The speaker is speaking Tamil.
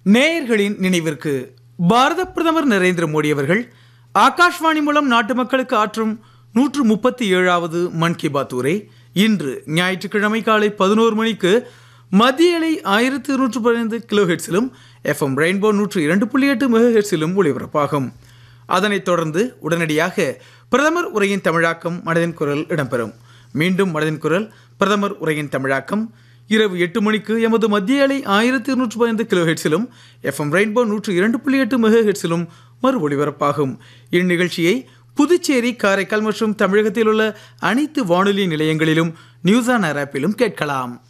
நேயர்களின் நினைவிற்கு பாரத பிரதமர் நரேந்திர மோடி அவர்கள் ஆகாஷ்வாணி மூலம் நாட்டு மக்களுக்கு ஆற்றும் நூற்று முப்பத்தி ஏழாவது மன் கி பாத் உரை இன்று ஞாயிற்றுக்கிழமை காலை பதினோரு மணிக்கு மத்திய அலை ஆயிரத்தி இருநூற்று பதினைந்து கிலோ ஹெட்ஸிலும் எஃப்எம் ரெயின்போ நூற்று இரண்டு புள்ளி எட்டு மெகா ஹெட்ஸிலும் ஒளிபரப்பாகும் அதனைத் தொடர்ந்து உடனடியாக பிரதமர் உரையின் தமிழாக்கம் மனதின் குரல் இடம்பெறும் மீண்டும் மனதின் குரல் பிரதமர் உரையின் தமிழாக்கம் இரவு எட்டு மணிக்கு எமது மத்திய அலை ஆயிரத்தி இருநூற்று பதினைந்து கிலோ ஹெட்ஸிலும் எஃப்எம் ரெயின்போ நூற்று இரண்டு புள்ளி எட்டு மெகா ஹெட்ஸிலும் மறு ஒளிபரப்பாகும் இந்நிகழ்ச்சியை புதுச்சேரி காரைக்கால் மற்றும் தமிழகத்தில் உள்ள அனைத்து வானொலி நிலையங்களிலும் நியூஸ் ஆன் ஆப்பிலும் கேட்கலாம்